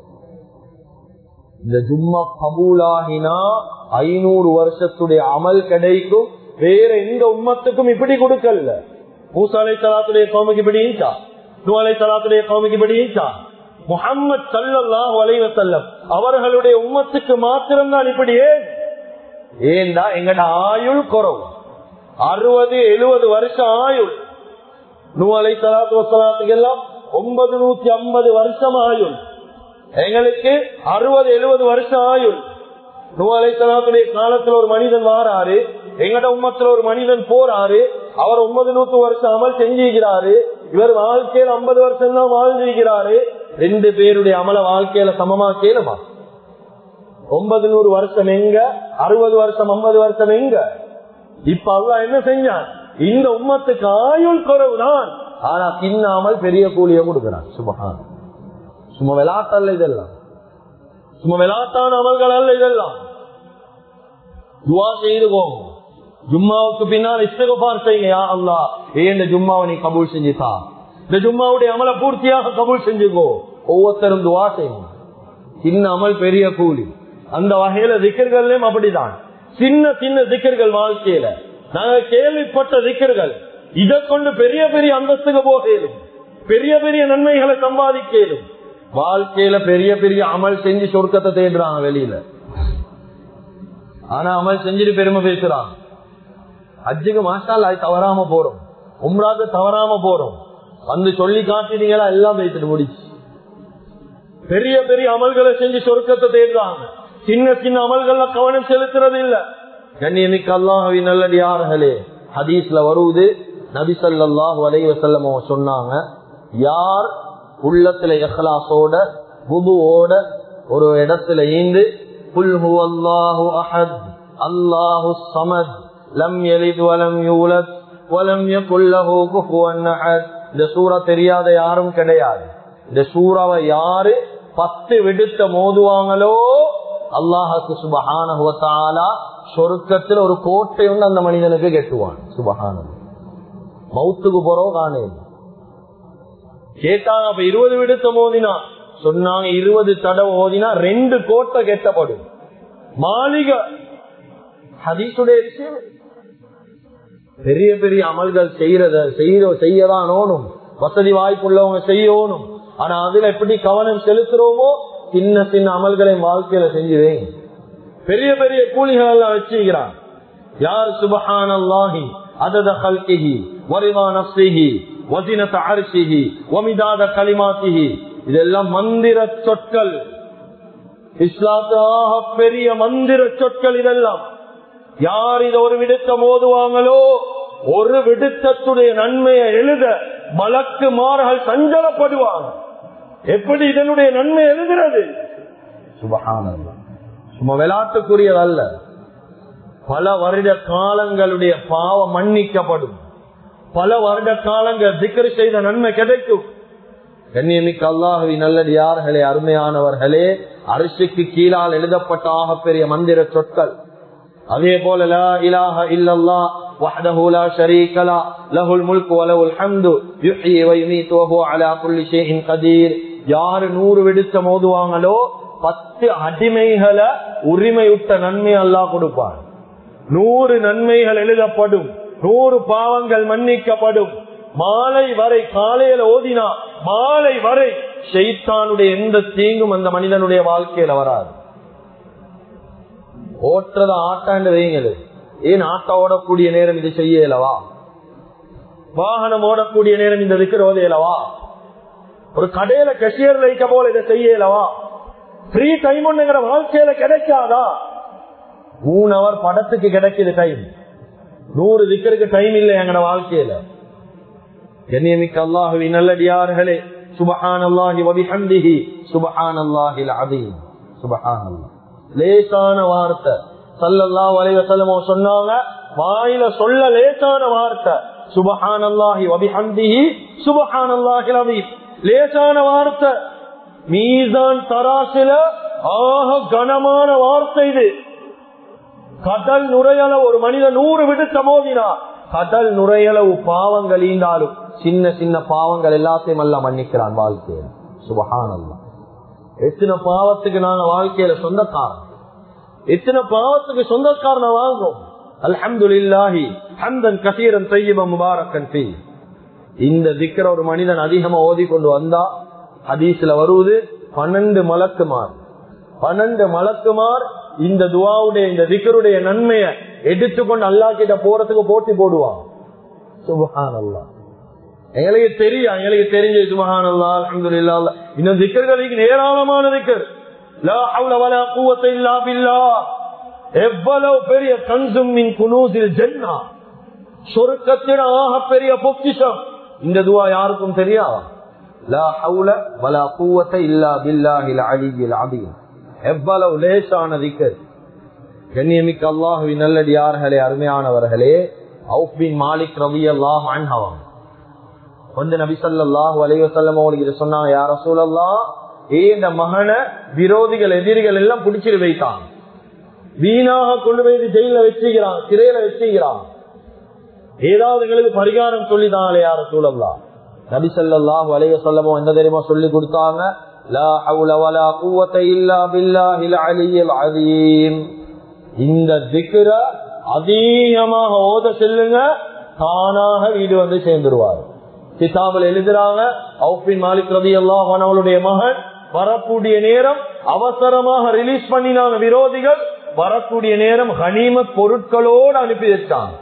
இந்த ஜும்மா கபூலாகினா ஐநூறு வருஷத்துடைய அமல் கிடைக்கும் வேற எந்த உம்மத்துக்கும் இப்படி கொடுக்கல மூசாலை சலாத்துடைய கோமைக்கு இப்படி ஈச்சா நூலை சலாத்துடைய கோமைக்கு இப்படி ஈச்சா முகம்மது சல்லாஹ் வலைவசல்லம் அவர்களுடைய உம்மத்துக்கு மாத்திரம்தான் இப்படி ஏன் ஏண்டா எங்கட ஆயுள் குறவு அறுபது எழுபது வருஷம் ஆயுள் நூலை சலாத்து வசலாத்துக்கு எல்லாம் ஒன்பது நூத்தி ஐம்பது வருஷம் ஆயுள் எங்களுக்கு அறுபது எழுபது வருஷம் ஆயுள் நூலை சலாத்துடைய காலத்துல ஒரு மனிதன் வாராரு எங்கட உம்மத்துல ஒரு மனிதன் போறாரு அவர் ஒன்பது நூத்து வருஷம் அமல் செஞ்சுக்கிறாரு இவர் வாழ்க்கையில ஐம்பது வருஷம் தான் வாழ்ந்திருக்கிறாரு ரெண்டு பேருடைய அமல வாழ்க்கையில சமமா கேளுமா ஒன்பது நூறு வருஷம் எங்க அறுபது வருஷம் ஐம்பது வருஷம் எங்க இப்ப அல்லா என்ன செஞ்சான் இந்த உம்மத்துக்கு ஆயுள் குறைவுதான் ஆனா தின்னாமல் பெரிய கூலிய கொடுக்கிறான் சுபகான் சும்மா விளாட்டல்ல இதெல்லாம் சும்மா விளாட்டான அமல்கள் அல்ல இதெல்லாம் துவா செய்து போகும் ஜும்மாவுக்கு பின்னால் இஸ்தகபார் செய்யுங்க யா அல்லா ஏன் இந்த ஜும்மாவை நீ கபூல் செஞ்சுதா இந்த ஜும்மாவுடைய அமலை பூர்த்தியாக கபூல் செஞ்சுக்கோ ஒவ்வொருத்தரும் துவா செய்யும் சின்ன அமல் பெரிய கூலி அந்த வகையில திக்கர்கள்லயும் அப்படிதான் சின்ன சின்ன திக்கர்கள் வாழ்க்கையில நாங்க கேள்விப்பட்ட திக்கர்கள் இதை கொண்டு பெரிய பெரிய அந்தஸ்துக்கு போகலும் பெரிய பெரிய நன்மைகளை சம்பாதிக்கலும் வாழ்க்கையில பெரிய பெரிய அமல் செஞ்சு சொர்க்கத்தை தேடுறாங்க வெளியில ஆனா அமல் செஞ்சுட்டு பெருமை பேசுறான் அஜுக்கு மாஸ்டால் அது தவறாம போறோம் உம்ராக்கு தவறாம போறோம் வந்து சொல்லி காட்டினீங்களா எல்லாம் வைத்துட்டு முடிச்சு பெரிய பெரிய அமல்களை செஞ்சு சொர்க்கத்தை தேடுறாங்க சின்ன சின்ன அமல்கள்ல கவனம் செலுத்துறது இல்ல கண்ணியமிக்க அல்லாஹவி நல்லடியார்களே ஹதீஸ்ல வருவது நபி சல்லாஹு அலைவசல்லம் சொன்னாங்க யார் உள்ளத்துல எஹ்லாசோட புதுவோட ஒரு இடத்துல ஈந்து புல்ஹு அல்லாஹு அஹத் அல்லாஹு சமத் லம் எலித் வலம் யூலத் வலம் யகுல்லஹு குஃபுவன் அஹத் இந்த சூரா தெரியாத யாரும் கிடையாது இந்த சூறாவை யாரு பத்து விடுத்த மோதுவாங்களோ அல்லாஹுக்கு சுபஹான சொருக்கத்தில் ஒரு கோட்டை ஒன்று அந்த மனிதனுக்கு கெட்டுவான் சுபஹான மவுத்துக்கு போறோம் காணே கேட்டாங்க அப்ப இருபது விடுத்த மோதினா சொன்னாங்க இருபது தடவை ஓதினா ரெண்டு கோட்டை கெட்டப்படும் மாளிகை ஹதீசுடைய விஷயம் பெரிய பெரிய அமல்கள் செய்யறத செய்ய செய்யதான் ஓணும் வசதி வாய்ப்புள்ளவங்க செய்யணும் ஆனா அதுல எப்படி கவனம் செலுத்துறோமோ சின்ன சின்ன அமல்களை வாழ்க்கையில செஞ்சுவேன் பெரிய பெரிய கூலிகள் எல்லாம் வச்சுக்கிறான் யார் சுபஹான் அல்லாஹி அதத கல்கிஹி வரிவா நப்சிஹி வசினத அரிசிஹி ஒமிதாத களிமாத்திஹி இதெல்லாம் மந்திர சொற்கள் இஸ்லாத்தாக பெரிய மந்திர சொற்கள் இதெல்லாம் யார் இதை ஒரு விடுத்த மோதுவாங்களோ ஒரு விடுத்தத்துடைய நன்மையை எழுத மலக்கு மார்கள் சஞ்சலப்படுவாங்க எப்படி இதனுடைய நன்மை எழுதுறது சுபகானந்தம் சும்மா விளையாட்டுக்குரியதல்ல பல வருட காலங்களுடைய பாவம் மன்னிக்கப்படும் பல வருட காலங்கள் திக்கரி செய்த நன்மை கிடைக்கும் கண்ணியமிக்க அல்லாஹவி நல்லடியார்களே அருமையானவர்களே அரிசிக்கு கீழால் எழுதப்பட்ட ஆக பெரிய மந்திர சொற்கள் அதே போல லா இலாஹ இல்லல்லா وحده لا شريك له له الملك وله الحمد يحيي ويميت وهو على كل شيء قدير யாரு நூறு விடுத்த மோதுவாங்களோ பத்து அடிமைகளை உரிமையுட்ட நன்மை அல்லாஹ் கொடுப்பார் நூறு நன்மைகள் எழுதப்படும் நூறு பாவங்கள் மன்னிக்கப்படும் மாலை வரை காலையில ஓதினா மாலை வரை ஷெய்தானுடைய எந்த தீங்கும் அந்த மனிதனுடைய வாழ்க்கையில வராது ஓட்டுறத ஆட்டாண்டு வைங்களு ஏன் ஆட்டா ஓடக்கூடிய நேரம் இது செய்யலவா வாகனம் ஓடக்கூடிய நேரம் இந்த இருக்கிறோதையலவா ஒரு கடையில கஷியர் வைக்க போல இதை செய்யலவா ஃப்ரீ டைம் ஒண்ணுங்கிற வாழ்க்கையில கிடைக்காதா மூணு அவர் படத்துக்கு கிடைக்குது டைம் நூறு திக்கருக்கு டைம் இல்லை எங்கட வாழ்க்கையில கண்ணியமிக்க அல்லாஹுவி நல்லடியார்களே சுபஹான் அல்லாஹி வபிஹந்திஹி சுபஹான் அல்லாஹில் அதீம் சுபஹான் அல்லாஹ் லேசான வார்த்தை சல்லல்லா வலைவசல்லமோ சொன்னாங்க வாயில சொல்ல லேசான வார்த்தை சுபஹான் அல்லாஹி வபிஹந்திஹி சுபஹான் அல்லாஹில் அதீம் லேசான வார்த்தை மீசான் தராசில ஆக கனமான வார்த்தை இது கடல் நுரையளவு ஒரு மனிதன் நூறு விடுத்த மோதினா கடல் நுரையளவு பாவங்கள் ஈந்தாலும் சின்ன சின்ன பாவங்கள் எல்லாத்தையும் அல்ல மன்னிக்கிறான் வாழ்க்கையில சுபகானல்லாம் எத்தனை பாவத்துக்கு நாங்க வாழ்க்கையில சொந்தக்காரன் எத்தனை பாவத்துக்கு சொந்தக்காரன வாங்கும் அல்ஹம்துலில்லாஹி ஹம்தன் கசீரன் தையப முபாரக்கன் ஃபீ இந்த திக்கர ஒரு மனிதன் அதிகமா ஓதி கொண்டு வந்தா ஹதீஸ்ல வருவது பன்னெண்டு மலக்குமார் பன்னெண்டு மலக்குமார் இந்த துவாவுடைய இந்த திக்கருடைய நன்மையை எடுத்துக்கொண்டு அல்லா கிட்ட போறதுக்கு போட்டி போடுவான் சுபஹான் அல்லா எங்களுக்கு தெரியும் எங்களுக்கு தெரிஞ்ச சுபஹான் அல்லா அலமதுல்லா இந்த திக்கர்களுக்கு ஏராளமான திக்கர் எவ்வளவு பெரிய கன்சுமின் குனூசில் ஜென்னா சொருக்கத்தின் ஆக பெரிய பொக்கிஷம் இந்த துவா யாருக்கும் தெரியா லா ஹவுல வலா கூவத்தை இல்லா பில்லாஹில் அலியில் அபியும் எவ்வளவு லேசான திக்கர் கண்ணியமிக்க அல்லாஹுவின் நல்லடியார்களே அருமையானவர்களே அவுபின் மாலிக் ரவி அல்லாஹ் அன்ஹவன் வந்து நபி சல்லாஹூ அலைவசல்லம் அவங்களுக்கு இதை சொன்னாங்க யார சூழல்லாம் ஏ இந்த மகனை விரோதிகள் எதிரிகள் எல்லாம் பிடிச்சிட்டு வைத்தான் வீணாக கொண்டு போய் ஜெயில வச்சுக்கிறான் சிறையில வச்சுக்கிறான் ஏதாவது எங்களுக்கு பரிகாரம் சொல்லிதாங்களே யார சூழல்லாம் நபி சல்லாஹூ அலைய சொல்லமோ என்ன தெரியுமா சொல்லி கொடுத்தாங்க லா ஹவுல வலா குவத்தை இல்லா பில்லாஹில் அலியல் அதீம் இந்த திக்ர அதிகமாக ஓத செல்லுங்க தானாக வீடு வந்து சேர்ந்துருவார் கிதாபில் எழுதுறாங்க அவுப்பின் மாலிக் ரதி அல்லாஹ் அவளுடைய மகன் வரக்கூடிய நேரம் அவசரமாக ரிலீஸ் பண்ணினாங்க விரோதிகள் வரக்கூடிய நேரம் கனிமத் பொருட்களோடு அனுப்பி வச்சாங்க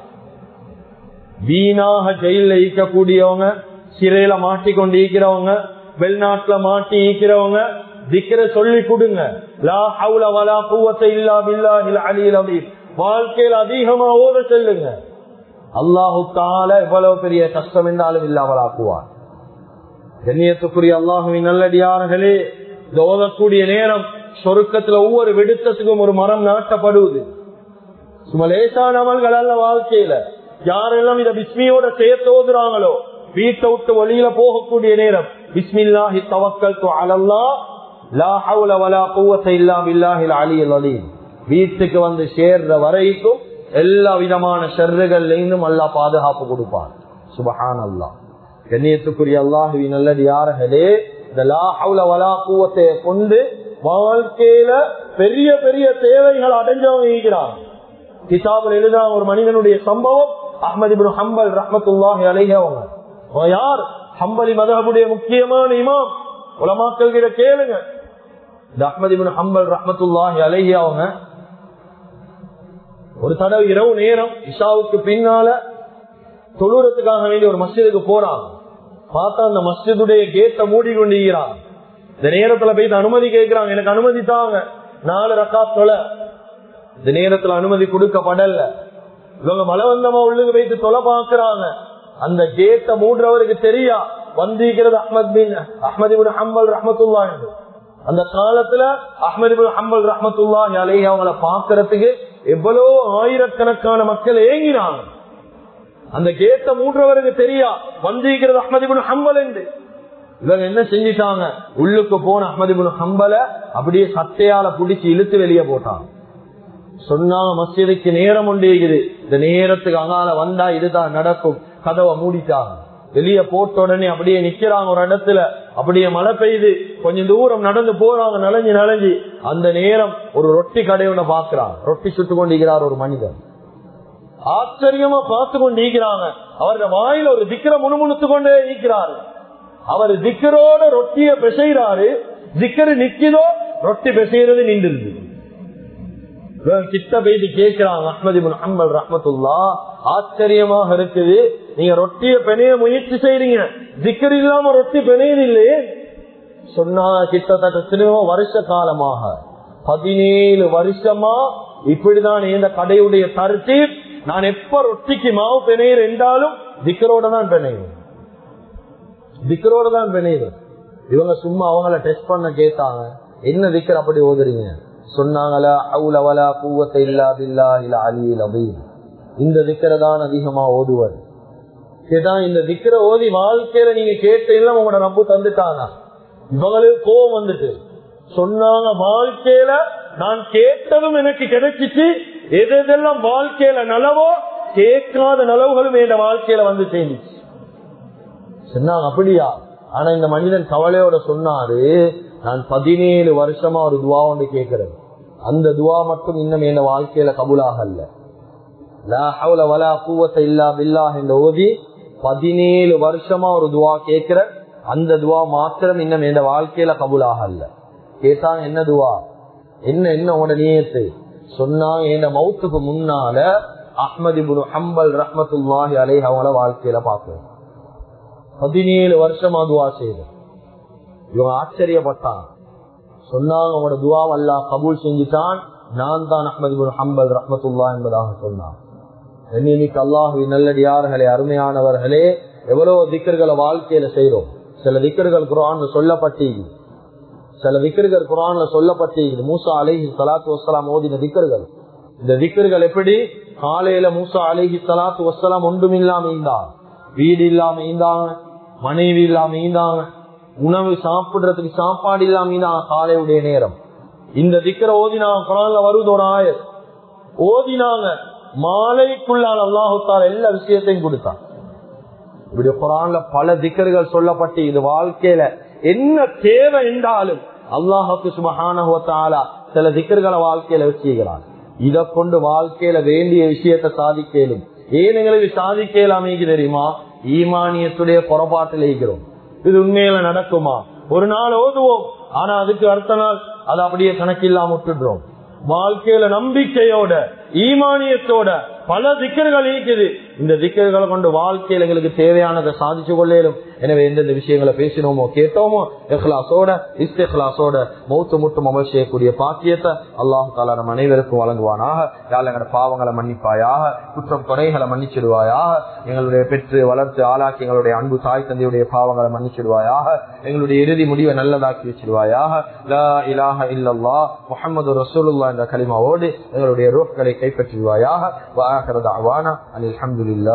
வீணாக ஜெயில ஈக்கக்கூடியவங்க சிறையில மாட்டிக்கொண்டு ஈக்கிறவங்க வெளிநாட்டுல மாட்டி ஈக்கிறவங்க திக்கிற சொல்லி கொடுங்க லா ஹவுல வலா குவத்தை இல்லா பில்லாஹில் அலில் அலீம் வாழ்க்கையில் அதிகமா ஓத செல்லுங்க அல்லாஹு தால எவ்வளவு பெரிய கஷ்டம் என்றாலும் இல்லாமலாக்குவார் கண்ணியத்துக்குரிய அல்லாஹுவின் நல்லடியார்களே இந்த ஓதக்கூடிய நேரம் சொருக்கத்துல ஒவ்வொரு விடுத்தத்துக்கும் ஒரு மரம் நாட்டப்படுவது சும்மா லேசான அமல்கள் அல்ல வாழ்க்கையில யாரெல்லாம் இதை பிஸ்மியோட சேர்த்து ஓதுறாங்களோ வீட்டை விட்டு வழியில போகக்கூடிய நேரம் பிஸ்மில்லாஹி தவக்கல் அலல்லா லா ஹவுல வலா குவத்தை இல்லா பில்லாஹில் அலியல் அலீம் வீட்டுக்கு வந்து சேர்ற வரைக்கும் எல்லா விதமான ஷர்றுகள்ல இருந்தும் அல்லா பாதுகாப்பு கொடுப்பான் சுபஹான் அல்லா கண்ணியத்துக்குரிய அல்லாஹுவி நல்லது யார்களே இந்த லா ஹவுல வலா கூவத்தை கொண்டு வாழ்க்கையில பெரிய பெரிய தேவைகள் அடைஞ்சவங்க இருக்கிறான் கிதாபில் எழுதா ஒரு மனிதனுடைய சம்பவம் அஹமது இப்னு ஹம்பல் ரஹமத்துல்லாஹி அலைஹி அவங்க அவன் யார் ஹம்பலி மதஹபுடைய முக்கியமான இமாம் உலமாக்கள் கிட்ட கேளுங்க இந்த அஹமது இப்னு ஹம்பல் ரஹமத்துல்லாஹி அலைஹி அவங்க ஒரு தடவை இரவு நேரம் இஷாவுக்கு பின்னால தொழுறதுக்காக வேண்டிய ஒரு மஸ்ஜிதுக்கு போறான் பார்த்தா அந்த மஸ்ஜிதுடைய கேட்டை மூடி கொண்டிருக்கிறான் இந்த நேரத்துல போய் அனுமதி கேட்கிறாங்க எனக்கு அனுமதி தாங்க நாலு ரக்கா தொலை இந்த நேரத்துல அனுமதி கொடுக்கப்படல இவங்க மலவந்தமா உள்ளுக்கு வைத்து தொலை பாக்குறாங்க அந்த கேட்டை மூடுறவருக்கு தெரியா வந்திருக்கிறது அஹமத் பின் அஹமது பின் ஹம்பல் ரஹமத்துல்லா என்று அந்த காலத்துல அஹமது பின் ஹம்பல் ரஹமத்துல்லா அலைஹி அவங்கள பாக்குறதுக்கு எவ்வளவு ஆயிரக்கணக்கான மக்கள் ஏங்கினாங்க அந்த கேட்ட மூன்றவருக்கு தெரியா வந்திருக்கிறது அஹமதிபுன் ஹம்பல் என்று இவங்க என்ன செஞ்சிட்டாங்க உள்ளுக்கு போன அஹமதிபுன் ஹம்பல அப்படியே சட்டையால புடிச்சு இழுத்து வெளியே போட்டாங்க சொன்னாங்க மசிதுக்கு நேரம் உண்டேகுது இந்த நேரத்துக்கு அங்கால வந்தா இதுதான் நடக்கும் கதவை மூடிட்டாங்க வெளியே போட்ட உடனே அப்படியே நிக்கிறாங்க ஒரு இடத்துல அப்படியே மழை பெய்யுது கொஞ்சம் தூரம் நடந்து போறாங்க நலஞ்சு நலஞ்சு அந்த நேரம் ஒரு ரொட்டி கடையோட பாக்குறாங்க ரொட்டி சுட்டு கொண்டிருக்கிறார் ஒரு மனிதன் ஆச்சரியமா பார்த்து கொண்டு ஈக்கிறாங்க அவருடைய வாயில ஒரு திக்கரை முணுமுணுத்து கொண்டே ஈக்கிறாரு அவர் திக்கரோட ரொட்டிய பிசைறாரு திக்கரு நிக்கிதோ ரொட்டி பிசைறது நின்றுது கிட்ட போயிட்டு கேட்கிறாங்க அஹமதி முகமது ரஹமத்துல்லா ஆச்சரியமாக இருக்குது நீங்க ரொட்டிய பெணைய முயற்சி செய்றீங்க திக்கர் இல்லாம ரொட்டி பெணையது இல்லையே சொன்னா கிட்டத்தட்ட திரும்ப வருஷ காலமாக பதினேழு வருஷமா இப்படிதான் இந்த கடையுடைய தருத்தி நான் எப்ப ரொட்டிக்கு மாவு பிணையிற என்றாலும் திக்கரோட தான் பிணையும் திக்கரோட தான் பிணையும் இவங்க சும்மா அவங்கள டெஸ்ட் பண்ண கேட்டாங்க என்ன திக்கர் அப்படி ஓதுறீங்க சொன்னாங்களா அவுல வலா பூவத்தை இல்லா பில்லா இல்ல அலியில் அபீம் இந்த திக்கரை தான் அதிகமா ஓதுவர் கேட்டா இந்த திக்கரை ஓதி வாழ்க்கையில நீங்க கேட்டீங்கன்னா உங்களோட நம்பு தந்துட்டாங்க இவங்களுக்கு கோவம் வந்துட்டு சொன்னாங்க வாழ்க்கையில நான் கேட்டதும் எனக்கு கிடைச்சிச்சு எது எதெல்லாம் வாழ்க்கையில நலவோ கேட்காத நலவுகளும் என் வாழ்க்கையில வந்து சேர்ந்துச்சு சொன்னாங்க அப்படியா ஆனா இந்த மனிதன் கவலையோட சொன்னாரு நான் பதினேழு வருஷமா ஒரு துவா ஒன்று கேட்கிறேன் அந்த துவா மட்டும் இன்னும் என் வாழ்க்கையில கபுலாகல்ல இல்லா பில்லா என்ற ஓதி பதினேழு வருஷமா ஒரு துவா கேட்கிற அந்த துவா மாத்திரம் இன்னும் என் வாழ்க்கையில கபுலாகல்ல கேட்டாங்க என்ன துவா என்ன என்ன உன நீயத்து சொன்னாங்க என் மவுத்துக்கு முன்னால அஹ்மதி புனு ஹம்பல் ரஹமத்துல்லாஹி அலை அவங்கள வாழ்க்கையில பாக்குறேன் பதினேழு வருஷமா துவா செய்து இவங்க ஆச்சரியப்பட்டாங்க சொன்னாங்க உங்களோட துவா அல்லா கபூல் செஞ்சுட்டான் நான் தான் அஹமது புன் ஹம்பல் ரஹமத்துல்லா என்பதாக சொன்னான் எண்ணிமிக்கு அல்லாஹு நல்லடியார்களே அருமையானவர்களே எவ்வளவு திக்கர்களை வாழ்க்கையில செய்யறோம் சில திக்கர்கள் குரான் சொல்லப்பட்டி சில திக்கர்கள் குரான்ல சொல்லப்பட்டு இது மூசா அலைஹி சலாத்து வசலாம் ஓதின திக்கர்கள் இந்த திக்கர்கள் எப்படி காலையில மூசா அலைஹி சலாத்து வசலாம் ஒன்றும் இல்லாம ஈந்தாங்க வீடு இல்லாம ஈந்தாங்க மனைவி இல்லாம ஈந்தாங்க உணவு சாப்பிடுறதுக்கு சாப்பாடு இல்லாம ஈந்தாங்க காலையுடைய நேரம் இந்த திக்கர ஓதினாங்க குரான்ல வருவது ஒரு ஆயர் ஓதினாங்க மாலைக்குள்ளால் அல்லாஹுத்தால் எல்லா விஷயத்தையும் கொடுத்தான் இப்படி குரான்ல பல திக்கர்கள் சொல்லப்பட்டு இது வாழ்க்கையில என்ன தேவை என்றாலும் அல்லாஹுக்கு சுபஹானஹுவத்தாலா சில திக்கர்களை வாழ்க்கையில வச்சுக்கிறான் இதை கொண்டு வாழ்க்கையில வேண்டிய விஷயத்தை சாதிக்கலும் ஏன் எங்களுக்கு சாதிக்கல அமைக்கு தெரியுமா ஈமானியத்துடைய புறப்பாட்டில் இருக்கிறோம் இது உண்மையில நடக்குமா ஒரு நாள் ஓதுவோம் ஆனா அதுக்கு அடுத்த நாள் அதை அப்படியே கணக்கில்லாம விட்டுடுறோம் வாழ்க்கையில நம்பிக்கையோட ஈமானியத்தோட பல திக்கர்கள் இருக்குது இந்த திக்கர்களை கொண்டு வாழ்க்கையில எங்களுக்கு தேவையானதை சாதிச்சு கொள்ளேலும் எனவே எந்தெந்த விஷயங்களை பேசினோமோ கேட்டோமோ எஹ்லாசோட இஸ்தேஹ்லாசோட மௌத்து முட்டும் அமல் செய்யக்கூடிய பாக்கியத்தை அல்லாஹு தாலா நம் அனைவருக்கும் வழங்குவானாக யாழ் எங்களோட பாவங்களை மன்னிப்பாயாக குற்றம் துணைகளை மன்னிச்சிடுவாயாக எங்களுடைய பெற்று வளர்த்து ஆளாக்கி எங்களுடைய அன்பு தாய் தந்தையுடைய பாவங்களை மன்னிச்சிடுவாயாக எங்களுடைய இறுதி முடிவை நல்லதாக்கி வச்சிருவாயாக லா இலாஹ இல்லல்லா முஹம்மது ரசூலுல்லா என்ற கலிமாவோடு எங்களுடைய ரோக்களை கைப்பற்றுவாயாக வாஹரது அவானா அலி அஹமதுல்லா